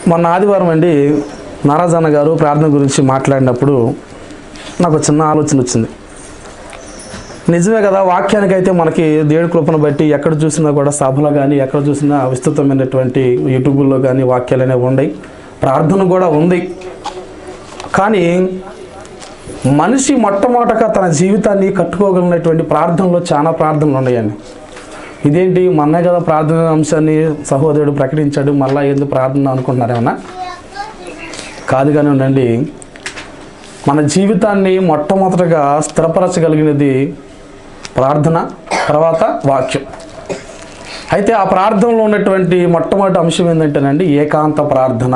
మొన్న ఆదివారం అండి నారాజన్న గారు ప్రార్థన గురించి మాట్లాడినప్పుడు నాకు ఒక చిన్న ఆలోచన వచ్చింది నిజమే కదా వాక్యానికి అయితే మనకి దేవుడి కృపను బట్టి ఎక్కడ చూసినా కూడా సభలో కానీ ఎక్కడ చూసినా విస్తృతమైనటువంటి యూట్యూబ్లో కానీ వాక్యాలు అనేవి ఉన్నాయి ప్రార్థన కూడా ఉంది కానీ మనిషి మొట్టమొదటగా తన జీవితాన్ని కట్టుకోగలిగినటువంటి ప్రార్థనలో చాలా ప్రార్థనలు ఉన్నాయండి ఇదేంటి మొన్నే కదా ప్రార్థన అంశాన్ని సహోదరుడు ప్రకటించాడు మళ్ళీ ఎందుకు ప్రార్థన అనుకుంటున్నారేమన్నా కాదు కానీ ఉండండి మన జీవితాన్ని మొట్టమొదటగా స్థిరపరచగలిగినది ప్రార్థన తర్వాత వాక్యం అయితే ఆ ప్రార్థనలో ఉన్నటువంటి మొట్టమొదటి అంశం ఏంటంటేనండి ఏకాంత ప్రార్థన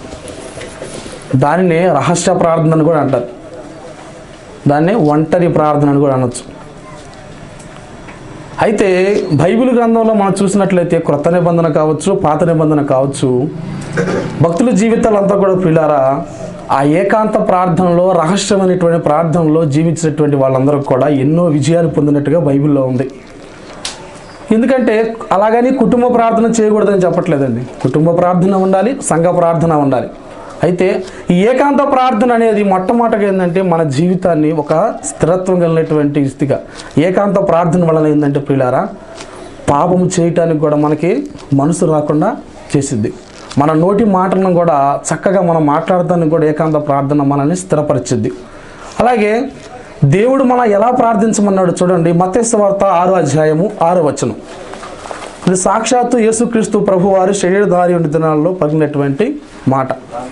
దానిని రహస్య ప్రార్థన అని కూడా అంటారు దాన్ని ఒంటరి ప్రార్థన అని కూడా అనొచ్చు అయితే బైబిల్ గ్రంథంలో మనం చూసినట్లయితే క్రొత్త నిబంధన కావచ్చు పాత నిబంధన కావచ్చు భక్తుల జీవితాలంతా కూడా పిల్లారా ఆ ఏకాంత ప్రార్థనలో రహస్యమైనటువంటి ప్రార్థనలో జీవించినటువంటి వాళ్ళందరూ కూడా ఎన్నో విజయాలు పొందినట్టుగా బైబిల్లో ఉంది ఎందుకంటే అలాగని కుటుంబ ప్రార్థన చేయకూడదని చెప్పట్లేదండి కుటుంబ ప్రార్థన ఉండాలి సంఘ ప్రార్థన ఉండాలి అయితే ఈ ఏకాంత ప్రార్థన అనేది మొట్టమొదటిగా ఏంటంటే మన జీవితాన్ని ఒక స్థిరత్వం కలిగినటువంటి స్థితిగా ఏకాంత ప్రార్థన వలన ఏంటంటే ప్రియులారా పాపం చేయటానికి కూడా మనకి మనసు రాకుండా చేసిద్ది మన నోటి మాటలను కూడా చక్కగా మనం మాట్లాడటానికి కూడా ఏకాంత ప్రార్థన మనల్ని స్థిరపరిచిద్ది అలాగే దేవుడు మన ఎలా ప్రార్థించమన్నాడు చూడండి మత్స్య వార్త ఆరో అధ్యాయము ఆరో వచనం ఇది సాక్షాత్తు యేసుక్రీస్తు ప్రభువారు శరీరధారి ఉండి దినాల్లో పగినటువంటి మాట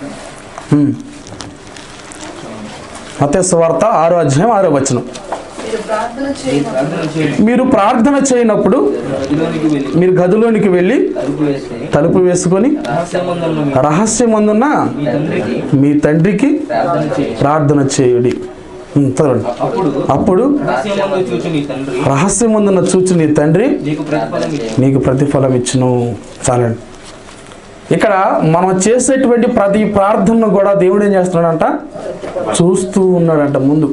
మత్స్య వార్త ఆరో అధ్యాయం ఆరో వచనం మీరు ప్రార్థన చేయడం ప్రార్థన చేయండి మీరు ప్రార్థన చేయనప్పుడు గదిలోనికి వెళ్ళి మీరు గదిలోనికి వెళ్ళి తలుపు వేసుకొని తలుపు వేసుకొని రహస్యమందున్న మీ రహస్యమందున్న మీ తండ్రికి మీ తండ్రికి ప్రార్థన చేయండి ప్రార్థన చేయుడి ఉమ్, చదవండి అప్పుడు అప్పుడు రహస్యమందు చూచి నీ తండ్రి రహస్యమందున్న చూచి నీ తండ్రి నీకు ప్రతిఫలం ఇచ్చి నీకు ప్రతిఫలం ఇచ్చును చాలండి ఇక్కడ మనం చేసేటువంటి ప్రతి ప్రార్థనను కూడా దేవుడు ఏం చేస్తున్నాడంట చూస్తూ ఉన్నాడంట ముందు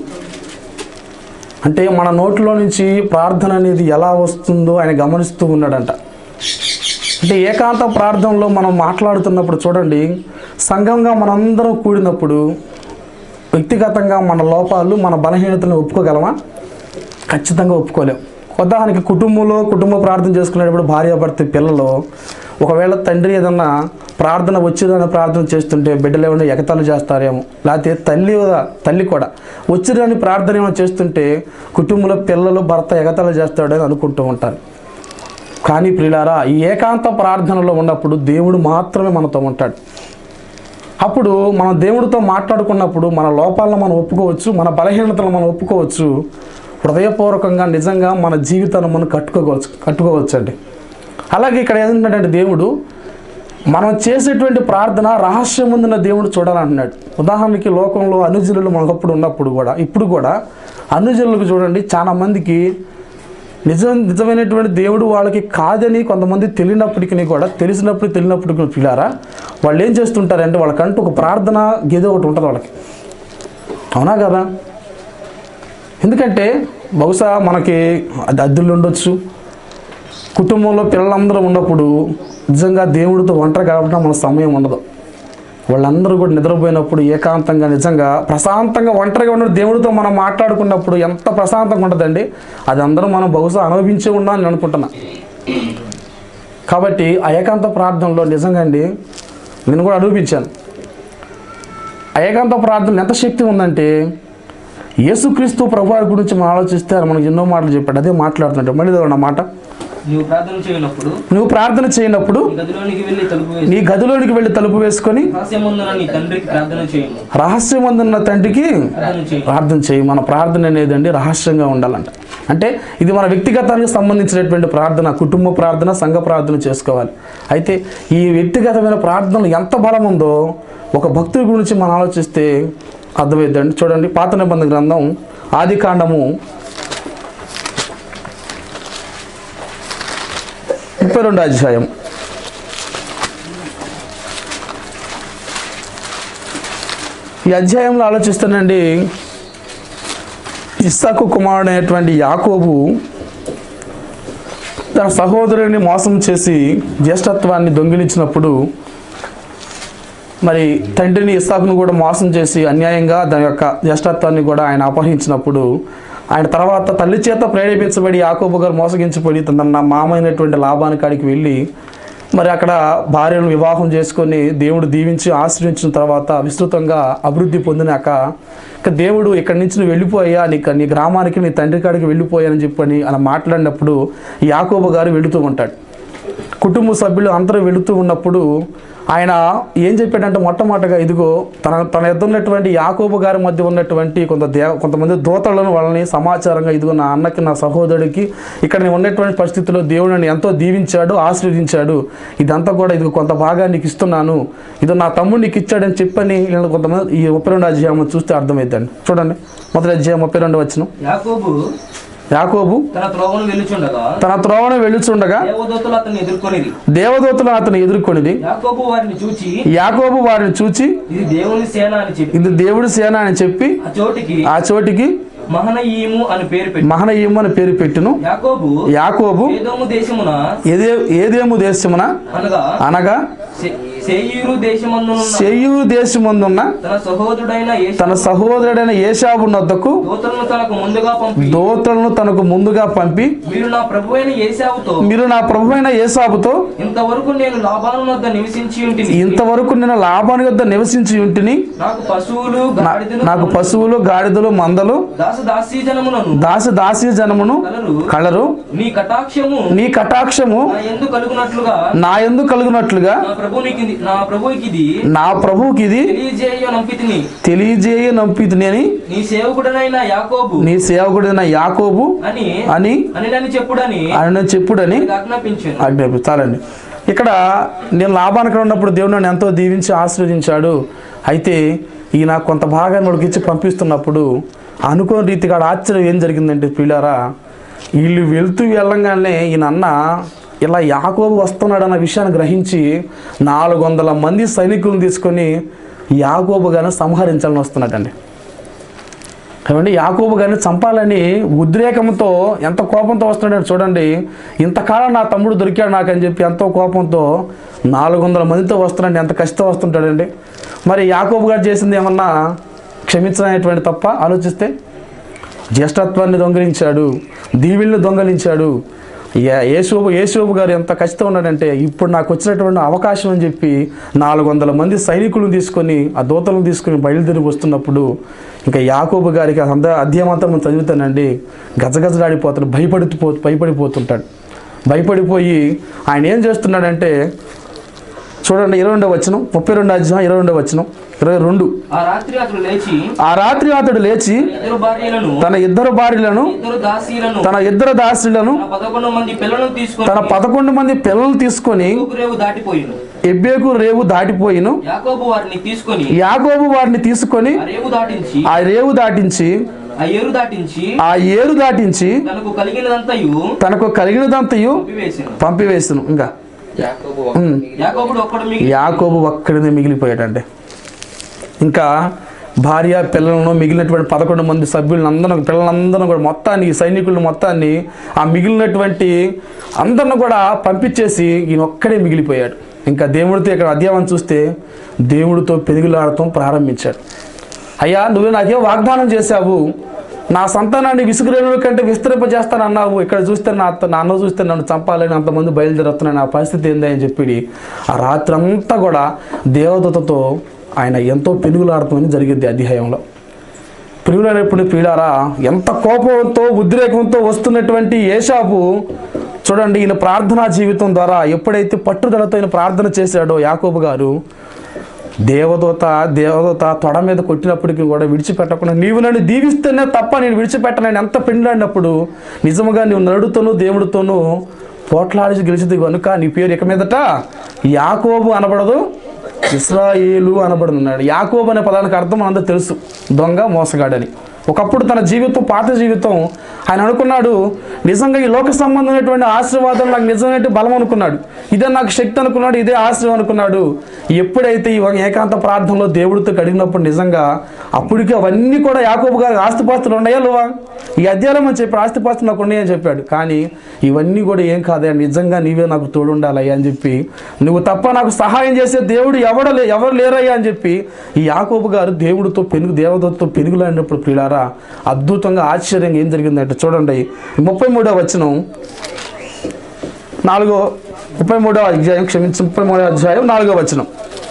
అంటే మన నోట్లో నుంచి ప్రార్థన అనేది ఎలా వస్తుందో ఆయన గమనిస్తూ ఉన్నాడంట అంటే ఏకాంత ప్రార్థనలో మనం మాట్లాడుతున్నప్పుడు చూడండి సంఘంగా మనందరం కూడినప్పుడు వ్యక్తిగతంగా మన లోపాలు మన బలహీనతలను ఒప్పుకోగలమా ఖచ్చితంగా ఒప్పుకోలేం ఉదాహరణకి కుటుంబంలో కుటుంబ ప్రార్థన చేసుకునేటప్పుడు భార్యాభర్త పిల్లలు ఒకవేళ తండ్రి ఏదన్నా ప్రార్థన వచ్చిరని ప్రార్థన చేస్తుంటే బిడ్డలు ఏమైనా ఎగతాలు చేస్తారేమో లేకపోతే తల్లి తల్లి కూడా వచ్చిరని ప్రార్థన ఏమైనా చేస్తుంటే కుటుంబంలో పిల్లలు భర్త ఎగతాలు చేస్తాడని అనుకుంటూ ఉంటారు కానీ ప్రియులారా ఈ ఏకాంత ప్రార్థనలో ఉన్నప్పుడు దేవుడు మాత్రమే మనతో ఉంటాడు అప్పుడు మనం దేవుడితో మాట్లాడుకున్నప్పుడు మన లోపాలను మనం ఒప్పుకోవచ్చు మన బలహీనతలను మనం ఒప్పుకోవచ్చు హృదయపూర్వకంగా నిజంగా మన జీవితాన్ని మనం కట్టుకోవచ్చు కట్టుకోవచ్చు అండి అలాగే ఇక్కడ ఏంటంటే దేవుడు మనం చేసేటువంటి ప్రార్థన రహస్యం ముందున్న దేవుడు చూడాలంటున్నాడు ఉదాహరణకి లోకంలో అనుజనులు మనకప్పుడు ఉన్నప్పుడు కూడా ఇప్పుడు కూడా అనుజనులకు చూడండి చాలా మందికి నిజం నిజమైనటువంటి దేవుడు వాళ్ళకి కాదని కొంతమంది తెలియనప్పటికీ కూడా తెలిసినప్పుడు తెలియనప్పటికీ పిల్లారా వాళ్ళు ఏం చేస్తుంటారంటే వాళ్ళకంటూ ఒక ప్రార్థన గేదో ఒకటి ఉంటుంది వాళ్ళకి అవునా కదా ఎందుకంటే బహుశా మనకి అది అద్దెలు ఉండొచ్చు కుటుంబంలో పిల్లలందరూ ఉన్నప్పుడు నిజంగా దేవుడితో ఒంటరి కాబట్టి మన సమయం ఉండదు వాళ్ళందరూ కూడా నిద్రపోయినప్పుడు ఏకాంతంగా నిజంగా ప్రశాంతంగా ఒంటరిగా ఉన్న దేవుడితో మనం మాట్లాడుకున్నప్పుడు ఎంత ప్రశాంతంగా ఉంటుందండి అది అందరం మనం బహుశా అనుభవించే ఉండాలని అనుకుంటున్నా కాబట్టి ఆ ఏకాంత ప్రార్థనలో నిజంగా అండి నేను కూడా అనుభవించాను ఆ ఏకాంత ప్రార్థన ఎంత శక్తి ఉందంటే యేసుక్రీస్తు ప్రభువారి గురించి మనం ఆలోచిస్తే ఆయన మనకి ఎన్నో మాటలు చెప్పాడు అదే మాట్లాడుతుంటే మళ్ళీ ఇదిగోండి ఆ మాట నీవు ప్రార్థన చేయనప్పుడు నువ్వు ప్రార్థన చేయనప్పుడు నీ గదిలోనికి వెళ్ళి తలుపు వేసి నీ గదిలోనికి వెళ్ళి తలుపు వేసుకొని రహస్యమందున నీ తండ్రికి ప్రార్థన చేయండి రహస్యమందున్న తండ్రికి ప్రార్థన చేయండి ప్రార్థన చేయి మన ప్రార్థన అనేది అండి రహస్యంగా ఉండాలంట అంటే ఇది మన వ్యక్తిగతానికి సంబంధించినటువంటి ప్రార్థన కుటుంబ ప్రార్థన సంఘ ప్రార్థన చేసుకోవాలి అయితే ఈ వ్యక్తిగతమైన ప్రార్థనలు ఎంత బలం ఉందో ఒక భక్తుడి గురించి మనం ఆలోచిస్తే అర్థమైద్దండి చూడండి పాత నిబంధన గ్రంథం ఆది కాండము ముప్పై రెండు అధ్యాయం ఈ అధ్యాయంలో ఆలోచిస్తానండి ఇస్సాకు కుమారుడు అయినటువంటి యాకోబు తన సహోదరుని మోసం చేసి జ్యేష్ఠత్వాన్ని దొంగిలించినప్పుడు మరి తండ్రిని ఇస్సాకును కూడా మోసం చేసి అన్యాయంగా దాని యొక్క జ్యేష్ఠత్వాన్ని కూడా ఆయన అపహరించినప్పుడు ఆయన తర్వాత తల్లి చేత ప్రేరేపించబడి యాకోబు గారు మోసగించబడి తన నా మామైనటువంటి లాభాని కాడికి వెళ్ళి మరి అక్కడ భార్యను వివాహం చేసుకొని దేవుడు దీవించి ఆశ్రయించిన తర్వాత విస్తృతంగా అభివృద్ధి పొందినాక ఇక దేవుడు ఇక్కడి నుంచి నువ్వు వెళ్ళిపోయా నీ నీ గ్రామానికి నీ తండ్రి కాడికి వెళ్ళిపోయానని చెప్పని అలా మాట్లాడినప్పుడు యాకోబు గారు వెళుతూ ఉంటాడు కుటుంబ సభ్యులు అందరూ వెళుతూ ఉన్నప్పుడు ఆయన ఏం చెప్పాడంటే మొట్టమొదటిగా ఇదిగో తన తన ఎద్ద ఉన్నటువంటి యాకోబు గారి మధ్య ఉన్నటువంటి కొంత దే కొంతమంది దూతలను వాళ్ళని సమాచారంగా ఇదిగో నా అన్నకి నా సహోదరుడికి ఇక్కడ నేను ఉన్నటువంటి పరిస్థితుల్లో దేవుడు నన్ను ఎంతో దీవించాడు ఆశీర్వదించాడు ఇదంతా కూడా ఇదిగో కొంత భాగాన్ని నీకు ఇస్తున్నాను ఇది నా తమ్ముడు నీకు ఇచ్చాడని చెప్పని వీళ్ళని కొంతమంది ఈ ముప్పై రెండు అధ్యాయం చూస్తే అర్థమవుతుందండి చూడండి మొదటి అధ్యాయం ముప్పై రెండు వచ్చిన యాకోబు యాకోబు తన త్రోవను వెళ్ళుచుండగా తన త్రోవను వెళ్ళుచుండగా దేవదూతలు అతన్ని ఎదుర్కొనిది దేవదూతలు అతను ఎదుర్కొనిది యాకోబు వారిని చూచి యాకోబు వారిని చూచి ఇది దేవుని సేన అని చెప్పి ఇది దేవుడి సేన అని చెప్పి ఆ చోటికి ఆ చోటికి మహనయీము అని పేరు పెట్టి మహనయ్యం అని పేరు పెట్టును యాకోబు యాకోబు ఏదోము దేశమున ఏదే ఏదేము దేశమున అనగా అనగా సే- సేయీరు దేశమందునున్న చెయ్యు దేశమందున్న తన సహోదరుడైన యేసు తన సహోదరుడైన ఏషాబు నొద్దకు దూతలను తనకు ముందుగా పంపి దోతలను తనకు ముందుగా పంపి మీరు నా ప్రభువైన ఏసావుతో మీరు నా ప్రభువైన ఏసాబుతో ఇంతవరకు నేను లాభాను వద్ద నివసించి ఉంటిని ఇంతవరకు నేను లాభాని వద్ద నివసించి ఉంటిని నాకు పశువులు గాడిదలు నాకు పశువులు గాడిదలు మందలు దాస దాసీ జనములను దాసి దాసి జనమును కలరు కలరు నీ కటాక్షము నీ కటాక్షము నా ఎందు కలుగునట్లుగా నా ఎందు కలుగునట్లుగా నా ప్రభునికి నా ప్రభువుకి ఇది నా ప్రభువుకి ఇది తెలియజేయ నంపితిని తెలియజేయ నంపితిని అని నీ సేవకుడనైన యాకోబు నీ సేవకుడైన యాకోబు అని అని అని నన్ను చెప్పుడని ఆయన చెప్పుడని నీకు ఆజ్ఞాపించాను ఆజ్ఞాపి చాలండి ఇక్కడ నేను లాభానికి ఉన్నప్పుడు దేవుడు నన్ను ఎంతో దీవించి ఆశీర్వదించాడు అయితే ఈయన కొంత భాగాన్ని వాడికి ఇచ్చి పంపిస్తున్నప్పుడు అనుకోని రీతిగా ఆడ ఆశ్చర్యం ఏం జరిగిందంటే పిల్లారా వీళ్ళు వెళ్తూ వెళ్ళంగానే ఈయన అన్న ఇలా యాకోబు వస్తున్నాడు అన్న విషయాన్ని గ్రహించి నాలుగు వందల మంది సైనికులను తీసుకొని యాకోబు గారిని సంహరించాలని వస్తున్నాడండి కాబట్టి యాకోబు గారిని చంపాలని ఉద్రేకంతో ఎంత కోపంతో వస్తున్నాడో చూడండి ఇంతకాలం నా తమ్ముడు దొరికాడు నాకని చెప్పి ఎంతో కోపంతో నాలుగు వందల మందితో వస్తున్నాడు ఎంత కష్టం వస్తుంటాడండి మరి యాకోబు గారు చేసింది ఏమన్నా క్షమించనేటువంటి తప్ప ఆలోచిస్తే జ్యేష్ఠత్వాన్ని దొంగిలించాడు దీవిల్ని దొంగలించాడు ఏ- యేసోబు యేసోబు గారు ఎంత కష్టం ఉన్నాడంటే ఇప్పుడు నాకు వచ్చినటువంటి అవకాశం అని చెప్పి నాలుగు వందల మంది సైనికులను తీసుకొని ఆ దూతలను తీసుకొని బయలుదేరి వస్తున్నప్పుడు ఇంకా యాకోబు గారికి అంత అధ్యయమంతా మనం చదువుతానండి గజగజలాడిపోతాడు భయపడిపో భయపడిపోతుంటాడు భయపడిపోయి ఆయన ఏం చేస్తున్నాడంటే చూడండి ఇరవై రెండో వచనం ముప్పై రెండు అధ్యాయం ఇరవై రెండో వచనం ఇరవై రెండు ఆ రాత్రి అతడు లేచి ఆ రాత్రి అతడు లేచి ఇద్దరు భార్యలను తన ఇద్దరు భార్యలను ఇద్దరు దాసీలను తన ఇద్దరు దాసులను తన పదకొండు మంది పిల్లలను తీసుకొని తన పదకొండు మంది పిల్లలు తీసుకొని రేవు దాటిపోయిను ఎబ్బేకు రేవు దాటిపోయిను యాకోబు వారిని తీసుకొని యాగోబు వారిని తీసుకొని ఆ రేవు దాటించి ఆ రేవు దాటించి ఆ ఏరు దాటించి ఆ ఏరు దాటించి తనకు కలిగినదంతయు తనకు కలిగినదంతయు పంపివేసాను పంపివేస్తును ఇంకా ఉమ్. యాకోబుడు ఒక్కడు మిగిలి యాకోబు ఒక్కడినే మిగిలిపోయాడంటే ఇంకా భార్య పిల్లలను మిగిలినటువంటి పదకొండు మంది సభ్యులను అందరూ పిల్లలందరూ కూడా మొత్తాన్ని ఈ సైనికులను మొత్తాన్ని ఆ మిగిలినటువంటి అందరిని కూడా పంపించేసి ఈయన ఒక్కడే మిగిలిపోయాడు ఇంకా దేవుడితో ఇక్కడ అధ్యాయం చూస్తే దేవుడితో పెరుగులాడటం ప్రారంభించాడు అయ్యా నువ్వు నాకేం వాగ్దానం చేశావు నా సంతానాన్ని విసుగురేణుల కంటే విస్తరింపజేస్తాను అన్నావు ఇక్కడ చూస్తే నా అత్త నాన్న చూస్తే నన్ను చంపాలని అంతమంది బయలుదేరుతున్నాను నా పరిస్థితి ఏంది అని చెప్పి ఆ రాత్రి అంతా కూడా దేవదత్తతో ఆయన ఎంతో పెనుగులాడటం జరిగింది అధ్యాయంలో పెరుగులాడేప్పుడు పీడారా ఎంత కోపంతో ఉద్రేకంతో వస్తున్నటువంటి ఏషాపు చూడండి ఈయన ప్రార్థనా జీవితం ద్వారా ఎప్పుడైతే పట్టుదలతో ఈయన ప్రార్థన చేశాడో యాకోబు గారు దేవదూత దేవదూత తొడ మీద కొట్టినప్పటికీ కూడా విడిచిపెట్టకుండా నీవు నన్ను దీవిస్తేనే తప్ప నేను విడిచిపెట్టనని ఎంత పెండ్లాడినప్పుడు నిజముగా నీవు నడుతోనూ దేవుడితోనూ పోట్లాడి గెలిచింది కనుక నీ పేరు ఇక మీదట యాకోబు అనబడదు ఇస్రాయేలు అనబడుతున్నాడు యాకోబు అనే పదానికి అర్థం అందరూ తెలుసు దొంగ మోసగాడని ఒకప్పుడు తన జీవితం పాత జీవితం ఆయన అనుకున్నాడు నిజంగా ఈ లోక సంబంధమైనటువంటి ఆశీర్వాదం నాకు నిజమైన బలం అనుకున్నాడు ఇదే నాకు శక్తి అనుకున్నాడు ఇదే ఆశ్రయం అనుకున్నాడు ఎప్పుడైతే ఈ ఒక ఏకాంత ప్రార్థనలో దేవుడితో కడిగినప్పుడు నిజంగా అప్పటికి అవన్నీ కూడా యాకోబు గారి ఆస్తిపాస్తులు ఉన్నాయా లేవా ఈ అధ్యాయం అని చెప్పి ఆస్తిపాస్తులు నాకు ఉన్నాయని చెప్పాడు కానీ ఇవన్నీ కూడా ఏం కాదయ్యా నిజంగా నీవే నాకు తోడుండాలయ్యా అని చెప్పి నువ్వు తప్ప నాకు సహాయం చేసే దేవుడు ఎవడ లే ఎవరు లేరయ్యా అని చెప్పి ఈ యాకోబు గారు దేవుడితో పెనుగు దేవదత్తో పెనుగులాడినప్పుడు ప్రియులారా అద్భుతంగా ఆశ్చర్యంగా ఏం జరిగిందంటే చూడండి ముప్పై మూడో వచనం నాలుగో ముప్పై మూడో అధ్యాయం క్షమించి ముప్పై మూడో అధ్యాయం నాలుగో వచనం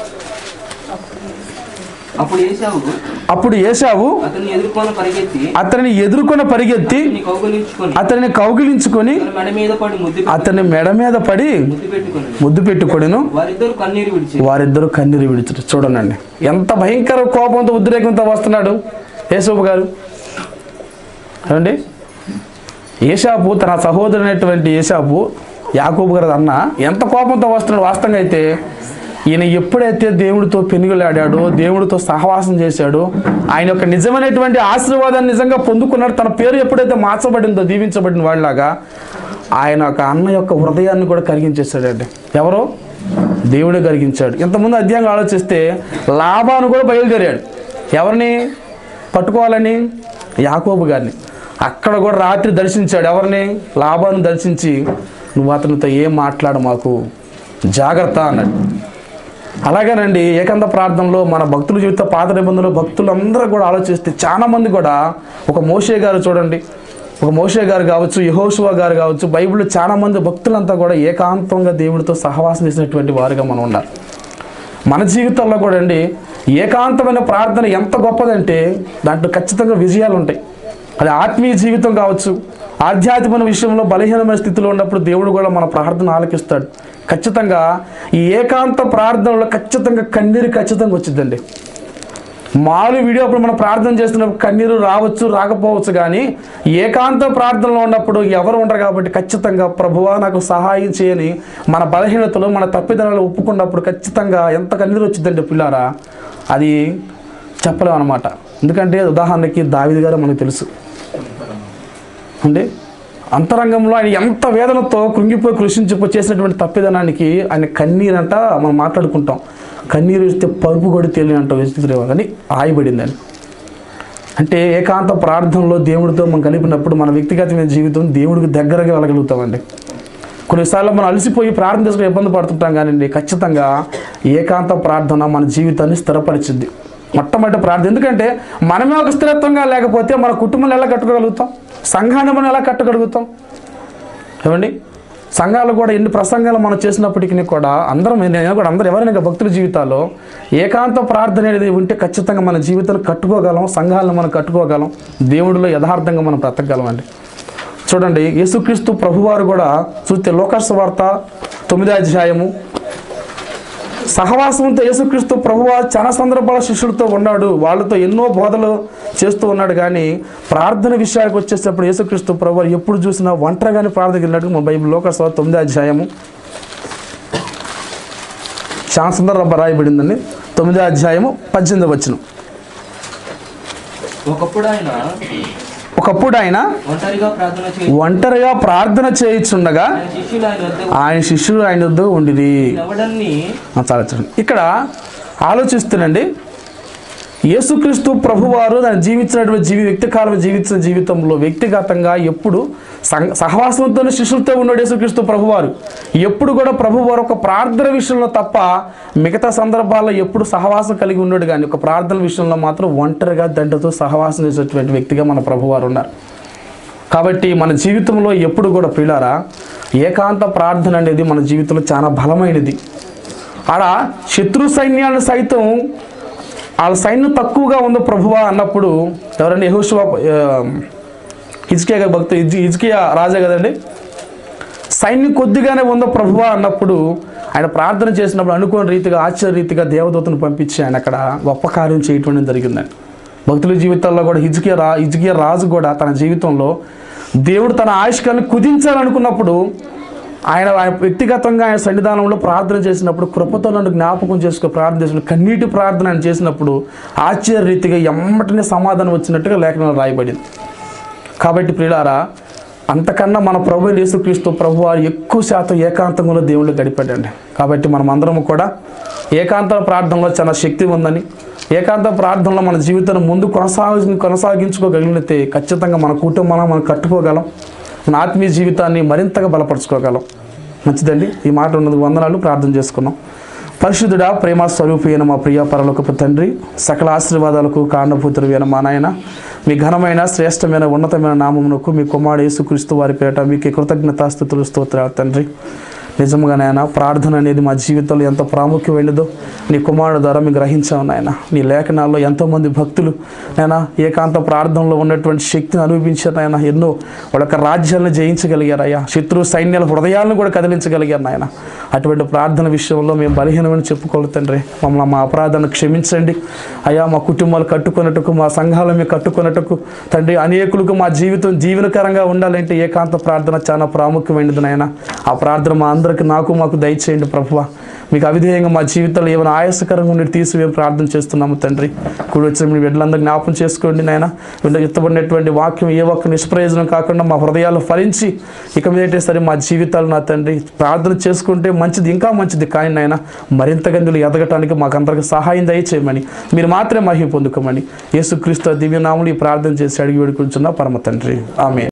అప్పుడు ఏసావు అప్పుడు ఏసావు అతన్ని ఎదుర్కొని పరిగెత్తి అతనిని ఎదుర్కొన్న పరిగెత్తి నీ కౌగులించుకొని అతనిని కౌగిలించుకొని అతని మెడ మీద పడి ముద్దు పెట్టి- అతని మెడ మీద పడి ముద్దు పెట్టుకొని ముద్దు పెట్టుకొనిను వారిద్దరు కన్నీరు విడిచి వారిద్దరు కన్నీరు విడిచారు చూడండి ఎంత భయంకర కోపంతో ఉద్రేకంతో వస్తున్నాడు యేసోపు గారు ఏమండి ఏషాపు తన సహోదరునైనటువంటి ఏషాపు యాకూబు గారు అన్న ఎంత కోపంతో వస్తున్నాడు వాస్తవంగా అయితే ఈయన ఎప్పుడైతే దేవుడితో పెనుగులాడాడో దేవుడితో సహవాసం చేశాడో ఆయన యొక్క నిజమైనటువంటి ఆశీర్వాదాన్ని నిజంగా పొందుకున్నాడు తన పేరు ఎప్పుడైతే మార్చబడిందో దీవించబడిన వాళ్ళలాగా ఆయన ఒక అన్న యొక్క హృదయాన్ని కూడా కరిగించేశాడండి ఎవరో దేవుడే కరిగించాడు ఇంతకుముందు అధ్యాయంగా ఆలోచిస్తే లాభాను కూడా బయలుదేరాడు ఎవరిని పట్టుకోవాలని యాకోబు గారిని అక్కడ కూడా రాత్రి దర్శించాడు ఎవరిని లాభాన్ని దర్శించి నువ్వు అతనితో ఏం మాట్లాడు మాకు జాగ్రత్త అన్నాడు అలాగేనండి ఏకాంత ప్రార్థనలో మన భక్తుల జీవిత పాత నిబంధనలు భక్తులందరూ కూడా ఆలోచిస్తే చాలా మంది కూడా ఒక మోషే గారు చూడండి ఒక మోషే గారు కావచ్చు యహోషువా గారు కావచ్చు బైబిల్లో చాలా మంది భక్తులంతా కూడా ఏకాంతంగా దేవుడితో సహవాసం చేసినటువంటి వారుగా మనం ఉండాలి మన జీవితంలో కూడా అండి ఏకాంతమైన ప్రార్థన ఎంత గొప్పదంటే దాంట్లో ఖచ్చితంగా విజయాలు ఉంటాయి అది ఆత్మీయ జీవితం కావచ్చు ఆధ్యాత్మిక విషయంలో బలహీనమైన స్థితిలో ఉన్నప్పుడు దేవుడు కూడా మన ప్రార్థన ఆలకిస్తాడు ఖచ్చితంగా ఈ ఏకాంత ప్రార్థనలో ఖచ్చితంగా కన్నీరు ఖచ్చితంగా వచ్చిందండి మాలు వీడియో అప్పుడు మనం ప్రార్థన చేస్తున్నప్పుడు కన్నీరు రావచ్చు రాకపోవచ్చు కానీ ఏకాంత ప్రార్థనలో ఉన్నప్పుడు ఎవరు ఉండరు కాబట్టి ఖచ్చితంగా ప్రభువా నాకు సహాయం చేయని మన బలహీనతలు మన తప్పిదనాలు ఒప్పుకున్నప్పుడు ఖచ్చితంగా ఎంత కన్నీరు వచ్చిందంటే పిల్లారా అది చెప్పలేం అనమాట ఎందుకంటే ఉదాహరణకి దావిది గారు మనకు తెలుసు అంటే అంతరంగంలో ఆయన ఎంత వేదనతో కృంగిపోయి కృషించిపోయి చేసినటువంటి తప్పిదనానికి ఆయన కన్నీరు అంట మనం మాట్లాడుకుంటాం కన్నీరు ఇస్తే పరుపు కొడి తెలియని అంట వెతుకుతురేమో కానీ ఆయిపడిందని అంటే ఏకాంత ప్రార్థనలో దేవుడితో మనం కలిపినప్పుడు మన వ్యక్తిగతమైన జీవితం దేవుడికి దగ్గరగా వెళ్ళగలుగుతామండి కొన్నిసార్లు మనం అలసిపోయి ప్రార్థన చేసుకుని ఇబ్బంది పడుతుంటాం కానీ ఖచ్చితంగా ఏకాంత ప్రార్థన మన జీవితాన్ని స్థిరపరిచింది మొట్టమొదటి ప్రార్థన ఎందుకంటే మనమే ఒక స్థిరత్వంగా లేకపోతే మన కుటుంబాన్ని ఎలా కట్టుకోగలుగుతాం సంఘాన్ని మనం ఎలా కట్టగలుగుతాం ఏమండి సంఘాలు కూడా ఎన్ని ప్రసంగాలు మనం చేసినప్పటికీ కూడా అందరం నేను కూడా అందరూ ఎవరైనా భక్తుల జీవితాల్లో ఏకాంత ప్రార్థన అనేది ఉంటే ఖచ్చితంగా మన జీవితాన్ని కట్టుకోగలం సంఘాలను మనం కట్టుకోగలం దేవుడిలో యథార్థంగా మనం బ్రతకగలం అండి చూడండి యేసుక్రీస్తు ప్రభువారు కూడా చూస్తే లోకాస్ వార్త తొమ్మిదో అధ్యాయము సహవాసంతో యేసుక్రీస్తు ప్రభువారు చాలా సందర్భాల శిష్యులతో ఉన్నాడు వాళ్ళతో ఎన్నో బోధలు చేస్తూ ఉన్నాడు కానీ ప్రార్థన విషయానికి వచ్చేటప్పుడు యేసుక్రీస్తు ప్రభువారు ఎప్పుడు చూసినా ఒంటరిగానే ప్రార్థనకి వెళ్ళినట్టు మన బైబిల్ లోకాస్ వార్త తొమ్మిదో అధ్యాయము చాలా సందర్భం రాయబడిందండి తొమ్మిదో అధ్యాయము పద్దెనిమిది వచ్చిన ఒకప్పుడు ఆయన ఒకప్పుడు ఆయన ఒంటరిగా ప్రార్థన చేయి ఒంటరిగా ప్రార్థన చేయించుండగా ఆయన శిష్యులు ఆయన వద్ద ఆయన శిష్యుడు ఆయన వద్ద ఉండిరి ఎవడన్ని ఆ, చాలా చూడండి ఇక్కడ ఆలోచిస్తునండి యేసుక్రీస్తు ప్రభువారు ఆయన జీవించినటువంటి జీవి వ్యక్తికాలం జీవించిన జీవితంలో వ్యక్తిగతంగా ఎప్పుడు సంఘ సహవాసంతోనే శిష్యులతో ఉన్నాడు యేసుక్రీస్తు ప్రభువారు ఎప్పుడు కూడా ప్రభువారు ఒక ప్రార్థన విషయంలో తప్ప మిగతా సందర్భాల్లో ఎప్పుడు సహవాసం కలిగి ఉన్నాడు కానీ ఒక ప్రార్థన విషయంలో మాత్రం ఒంటరిగా దండతో సహవాసం చేసేటువంటి వ్యక్తిగా మన ప్రభువారు ఉన్నారు కాబట్టి మన జీవితంలో ఎప్పుడు కూడా ప్రియులారా ఏకాంత ప్రార్థన అనేది మన జీవితంలో చాలా బలమైనది ఆడ శత్రు సైన్యాన్ని సైతం వాళ్ళ సైన్యం తక్కువగా ఉందో ప్రభువా అన్నప్పుడు ఎవరండి యహోషువ హిజ్కియా గారి భక్తు హిజ్ హిజ్కియా రాజా కదండి సైన్యం కొద్దిగానే ఉందో ప్రభువా అన్నప్పుడు ఆయన ప్రార్థన చేసినప్పుడు అనుకోని రీతిగా ఆశ్చర్య రీతిగా దేవదూతను పంపించి ఆయన అక్కడ గొప్ప కార్యం చేయటం జరిగిందండి భక్తుల జీవితాల్లో కూడా హిజ్కియా రా హిజ్కియా రాజు కూడా తన జీవితంలో దేవుడు తన ఆయుష్కాన్ని కుదించాలనుకున్నప్పుడు ఆయన ఆయన వ్యక్తిగతంగా ఆయన సన్నిధానంలో ప్రార్థన చేసినప్పుడు కృపతో నన్ను జ్ఞాపకం చేసుకో ప్రార్థన చేసిన కన్నీటి ప్రార్థన ఆయన చేసినప్పుడు ఆశ్చర్య రీతిగా ఎమ్మటనే సమాధానం వచ్చినట్టుగా లేఖనంలో రాయబడింది కాబట్టి ప్రియులారా అంతకన్నా మన ప్రభు యేసుక్రీస్తు ప్రభు వారు ఎక్కువ శాతం ఏకాంతంలో దేవుళ్ళు గడిపాడండి కాబట్టి మనం అందరం కూడా ఏకాంత ప్రార్థనలో చాలా శక్తి ఉందని ఏకాంత ప్రార్థనలో మన జీవితాన్ని ముందు కొనసాగి కొనసాగించుకోగలిగితే ఖచ్చితంగా మన కుటుంబాలను మనం కట్టుకోగలం మన ఆత్మీయ జీవితాన్ని మరింతగా బలపరుచుకోగలం మంచిదండి ఈ మాట ఉన్నందుకు వందనాలు ప్రార్థన చేసుకున్నాం పరిశుద్ధుడా ప్రేమ స్వరూపైన మా ప్రియ పరలోకపు తండ్రి సకల ఆశీర్వాదాలకు కారణభూతుడు మా నాయన మీ ఘనమైన శ్రేష్టమైన ఉన్నతమైన నామమునకు మీ కుమారుడు యేసుక్రీస్తు వారి పేట మీకు కృతజ్ఞతాస్థుతులు స్తోత్రాలు తండ్రి నిజంగా నాయన ప్రార్థన అనేది మా జీవితంలో ఎంత ప్రాముఖ్యమైనదో నీ కుమారుడు ద్వారా మేము గ్రహించాము నాయన నీ లేఖనాల్లో ఎంతోమంది భక్తులు నాయన ఏకాంత ప్రార్థనలో ఉన్నటువంటి శక్తిని అనుభవించారు నాయన ఎన్నో వాళ్ళ యొక్క రాజ్యాలను జయించగలిగారు అయ్యా శత్రు సైన్యాల హృదయాలను కూడా కదిలించగలిగారు నాయన అటువంటి ప్రార్థన విషయంలో మేము బలహీనమని చెప్పుకోవాలి తండ్రి మమ్మల్ని మా అపరాధాన్ని క్షమించండి అయ్యా మా కుటుంబాలు కట్టుకున్నట్టుకు మా సంఘాలు మేము కట్టుకున్నట్టుకు తండ్రి అనేకులకు మా జీవితం జీవనకరంగా ఉండాలంటే ఏకాంత ప్రార్థన చాలా ప్రాముఖ్యమైనది నాయన ఆ ప్రార్థన మా అందరికి నాకు మాకు దయచేయండి ప్రభువ మీకు అవిధేయంగా మా జీవితంలో ఏమైనా ఆయాసకరంగా ఉండి తీసి మేము ప్రార్థన చేస్తున్నాము తండ్రి కూడి వచ్చిన మీ బిడ్డలందరూ జ్ఞాపం చేసుకోండి నాయన వీళ్ళకి ఎత్తబడినటువంటి వాక్యం ఏ ఒక్క నిష్ప్రయోజనం కాకుండా మా హృదయాలు ఫలించి ఇక మీదటే సరే మా జీవితాలు నా తండ్రి ప్రార్థన చేసుకుంటే మంచిది ఇంకా మంచిది కానీ నాయన మరింతగా ఇందులో ఎదగటానికి మాకందరికి సహాయం దయచేయమని మీరు మాత్రమే మహిమ పొందుకోమని యేసుక్రీస్తు దివ్యనాములు ఈ ప్రార్థన చేసి అడిగి వేడుకుంటున్న పరమ తండ్రి ఆమె